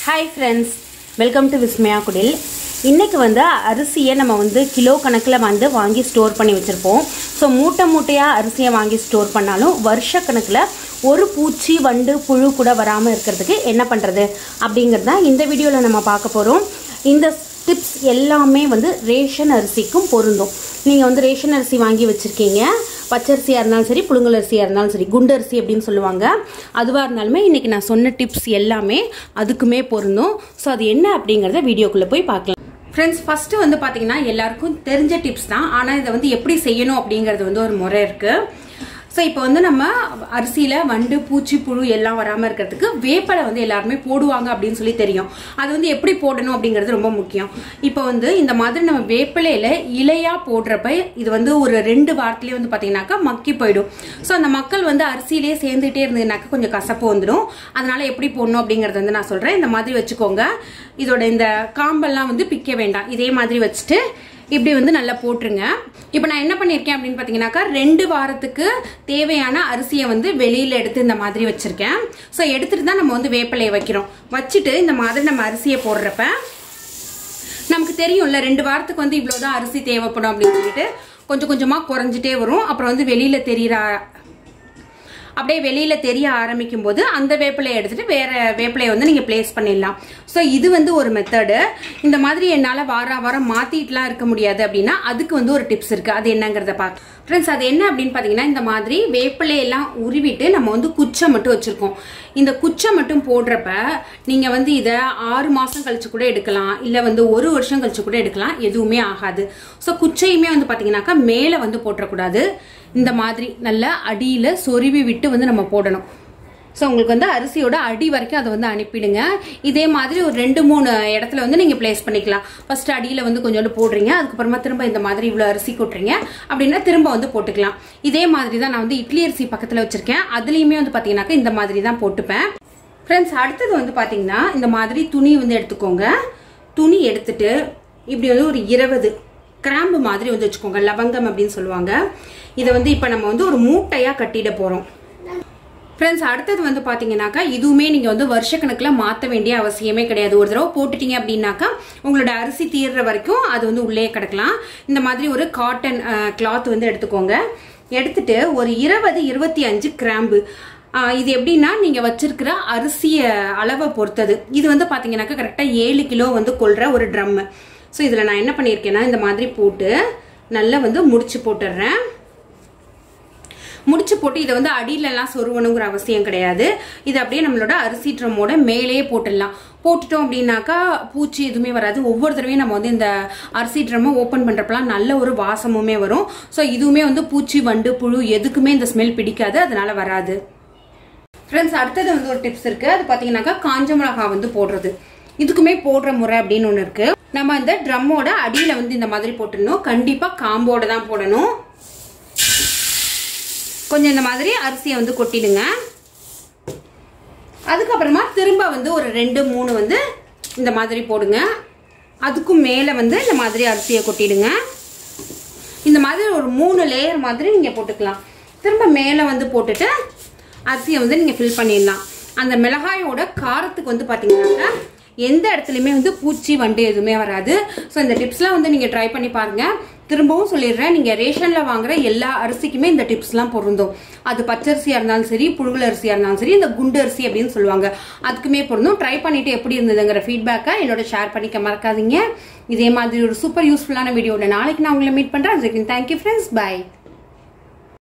hi friends welcome to Vismaya குடில் இன்றைக்கி வந்து அரிசியை நம்ம வந்து கிலோ கணக்கில் வந்து வாங்கி ஸ்டோர் பண்ணி வச்சுருப்போம் ஸோ மூட்டை மூட்டையாக அரிசியை வாங்கி ஸ்டோர் பண்ணாலும் வருஷ கணக்கில் ஒரு பூச்சி வண்டு புழு கூட வராமல் இருக்கிறதுக்கு என்ன பண்ணுறது அப்படிங்கிறது தான் இந்த வீடியோவில் நம்ம பார்க்க போகிறோம் இந்த டிப்ஸ் எல்லாமே வந்து ரேஷன் அரிசிக்கும் பொருந்தும் நீங்கள் வந்து ரேஷன் அரிசி வாங்கி வச்சுருக்கீங்க பச்சரிசியாக இருந்தாலும் சரி புழுங்கல் அரிசியாக இருந்தாலும் சரி குண்டு அரிசி அப்படின்னு சொல்லுவாங்க அதுவாக இருந்தாலுமே இன்றைக்கி நான் சொன்ன டிப்ஸ் எல்லாமே அதுக்குமே பொருந்தும் ஸோ அது என்ன அப்படிங்கிறத வீடியோக்குள்ளே போய் பார்க்கலாம் ஃப்ரெண்ட்ஸ் ஃபஸ்ட்டு வந்து பார்த்தீங்கன்னா எல்லாருக்கும் தெரிஞ்ச டிப்ஸ் தான் ஆனால் இதை வந்து எப்படி செய்யணும் அப்படிங்கிறது வந்து ஒரு முறை இருக்குது ஸோ இப்போ வந்து நம்ம அரிசியில் வண்டு பூச்சி புழு எல்லாம் வராமல் இருக்கிறதுக்கு வேப்பலை வந்து எல்லாருமே போடுவாங்க அப்படின்னு சொல்லி தெரியும் அது வந்து எப்படி போடணும் அப்படிங்கிறது ரொம்ப முக்கியம் இப்போ வந்து இந்த மாதிரி நம்ம வேப்பிலையில் இலையாக போடுறப்ப இது வந்து ஒரு ரெண்டு வாரத்துலேயே வந்து பார்த்தீங்கன்னாக்கா மக்கி போயிடும் ஸோ அந்த மக்கள் வந்து அரிசியிலேயே சேர்ந்துட்டே இருந்ததுனாக்கா கொஞ்சம் கசப்பு வந்துடும் அதனால எப்படி போடணும் அப்படிங்கிறது வந்து நான் சொல்கிறேன் இந்த மாதிரி வச்சுக்கோங்க இதோட இந்த காம்பெல்லாம் வந்து பிக்க வேண்டாம் இதே மாதிரி வச்சுட்டு இப்படி வந்து நல்லா போட்டுருங்க இப்போ நான் என்ன பண்ணியிருக்கேன் அப்படின்னு பார்த்தீங்கன்னாக்கா ரெண்டு வாரத்துக்கு தேவையான அரிசியை வந்து வெளியில் எடுத்து இந்த மாதிரி வச்சுருக்கேன் ஸோ எடுத்துட்டு தான் நம்ம வந்து வேப்பிலையை வைக்கிறோம் வச்சுட்டு இந்த மாதிரி நம்ம அரிசியை போடுறப்ப நமக்கு தெரியும்ல ரெண்டு வாரத்துக்கு வந்து இவ்வளோதான் அரிசி தேவைப்படும் அப்படின்னு சொல்லிட்டு கொஞ்சம் கொஞ்சமாக குறைஞ்சிட்டே வரும் அப்புறம் வந்து வெளியில் தெரிகிற அப்படியே வெளியில் தெரிய ஆரம்பிக்கும் போது அந்த வேப்பிலையை எடுத்துகிட்டு வேறு வேப்பிலையை வந்து நீங்கள் ப்ளேஸ் பண்ணிடலாம் ஸோ இது வந்து ஒரு மெத்தடு இந்த மாதிரி என்னால் வார வாரம் மாற்றிட்டுலாம் இருக்க முடியாது அப்படின்னா அதுக்கு வந்து ஒரு டிப்ஸ் இருக்குது அது என்னங்கிறத பார்க்க ஃப்ரெண்ட்ஸ் அது என்ன அப்படின்னு பார்த்தீங்கன்னா இந்த மாதிரி வேப்பிலையெல்லாம் உருவிட்டு நம்ம வந்து குச்சை மட்டும் வச்சுருக்கோம் இந்த குச்சை மட்டும் போடுறப்ப நீங்கள் வந்து இதை ஆறு மாதம் கழிச்சு கூட எடுக்கலாம் இல்லை வந்து ஒரு வருஷம் கழிச்சு கூட எடுக்கலாம் எதுவுமே ஆகாது ஸோ குச்சையுமே வந்து பார்த்தீங்கன்னாக்கா மேலே வந்து போட்டுறக்கூடாது இந்த மாதிரி நல்லா அடியில் சொருவி விட்டு வந்து நம்ம போடணும் ஸோ உங்களுக்கு வந்து அரிசியோட அடி வரைக்கும் அதை வந்து அனுப்பிடுங்க இதே மாதிரி ஒரு ரெண்டு மூணு இடத்துல வந்து நீங்கள் ப்ளேஸ் பண்ணிக்கலாம் ஃபர்ஸ்ட் அடியில் வந்து கொஞ்சோண்டு போடுறீங்க அதுக்கப்புறமா திரும்ப இந்த மாதிரி இவ்வளோ அரிசி கொட்டுறீங்க அப்படின்னா திரும்ப வந்து போட்டுக்கலாம் இதே மாதிரி தான் நான் வந்து இட்லி அரிசி பக்கத்தில் வச்சுருக்கேன் அதுலேயுமே வந்து பார்த்தீங்கன்னாக்கா இந்த மாதிரி தான் போட்டுப்பேன் ஃப்ரெண்ட்ஸ் அடுத்தது வந்து பார்த்தீங்கன்னா இந்த மாதிரி துணி வந்து எடுத்துக்கோங்க துணி எடுத்துட்டு இப்படி வந்து ஒரு இருபது கிராம்பு மாதிரி வந்து வச்சுக்கோங்க லவங்கம் அப்படின்னு சொல்லுவாங்க இதை வந்து இப்போ நம்ம வந்து ஒரு மூட்டையாக கட்டிட போகிறோம் ஃப்ரெண்ட்ஸ் அடுத்தது வந்து பார்த்தீங்கன்னாக்கா இதுவுமே நீங்கள் வந்து வருஷக்கணக்கில் மாற்ற வேண்டிய அவசியமே கிடையாது ஒரு தடவை போட்டுட்டீங்க அப்படின்னாக்கா உங்களோட அரிசி தீர்ற வரைக்கும் அது வந்து உள்ளே கிடக்கலாம் இந்த மாதிரி ஒரு காட்டன் கிளாத் வந்து எடுத்துக்கோங்க எடுத்துட்டு ஒரு இருபது இருபத்தி அஞ்சு கிராம்பு இது எப்படின்னா நீங்கள் வச்சிருக்கிற அரிசிய அளவை பொறுத்தது இது வந்து பார்த்தீங்கன்னாக்கா கரெக்டாக ஏழு கிலோ வந்து கொள்கிற ஒரு ட்ரம்மு ஸோ இதில் நான் என்ன பண்ணியிருக்கேன்னா இந்த மாதிரி போட்டு நல்லா வந்து முடிச்சு போட்டுடுறேன் முடிச்சு போட்டு இதை வந்து அடியிலலாம் சொருவணுங்கிற அவசியம் கிடையாது இது அப்படியே நம்மளோட அரிசி ட்ரம்மோட மேலேயே போட்டுடலாம் போட்டுட்டோம் அப்படின்னாக்கா பூச்சி எதுவுமே வராது ஒவ்வொரு தடவையும் நம்ம வந்து இந்த அரிசி ட்ரம்மை ஓப்பன் பண்ணுறப்பலாம் நல்ல ஒரு வாசமுமே வரும் ஸோ இதுவுமே வந்து பூச்சி வண்டு புழு எதுக்குமே இந்த ஸ்மெல் பிடிக்காது அதனால வராது ஃப்ரெண்ட்ஸ் அடுத்தது வந்து ஒரு டிப்ஸ் இருக்கு அது பார்த்தீங்கன்னாக்கா காஞ்ச மிளகா வந்து போடுறது இதுக்குமே போடுற முறை அப்படின்னு ஒன்று இருக்கு நம்ம இந்த ட்ரம்மோட அடியில் வந்து இந்த மாதிரி போட்டுடணும் கண்டிப்பாக காம்போட தான் போடணும் கொஞ்சம் இந்த மாதிரி அரிசியை வந்து கொட்டிடுங்க அதுக்கப்புறமா திரும்ப வந்து ஒரு ரெண்டு மூணு வந்து இந்த மாதிரி போடுங்க அதுக்கும் மேலே வந்து இந்த மாதிரி அரிசியை கொட்டிடுங்க இந்த மாதிரி ஒரு மூணு லேயர் மாதிரி நீங்கள் போட்டுக்கலாம் திரும்ப மேலே வந்து போட்டுட்டு அரிசியை வந்து நீங்கள் ஃபில் பண்ணிடலாம் அந்த மிளகாயோட காரத்துக்கு வந்து பார்த்தீங்கன்னாக்கா எந்த இடத்துலையுமே வந்து பூச்சி வண்டு எதுவுமே வராது ஸோ இந்த டிப்ஸ்லாம் வந்து நீங்கள் ட்ரை பண்ணி பாருங்கள் திரும்பவும் சொல்லிடுறேன் நீங்கள் ரேஷனில் வாங்குற எல்லா அரிசிக்குமே இந்த டிப்ஸ்லாம் பொருந்தும் அது பச்சரிசியாக இருந்தாலும் சரி புழுங்கல் அரிசியாக இருந்தாலும் சரி இந்த குண்டு அரிசி அப்படின்னு சொல்லுவாங்க அதுக்குமே பொருந்தும் ட்ரை பண்ணிவிட்டு எப்படி இருந்ததுங்கிற ஃபீட்பேக்கை என்னோட ஷேர் பண்ணிக்க மறக்காதீங்க இதே மாதிரி ஒரு சூப்பர் யூஸ்ஃபுல்லான வீடியோட நாளைக்கு நான் உங்களை மீட் பண்ணுறேன் அதுக்கு தேங்க்யூ ஃப்ரெண்ட்ஸ் பாய்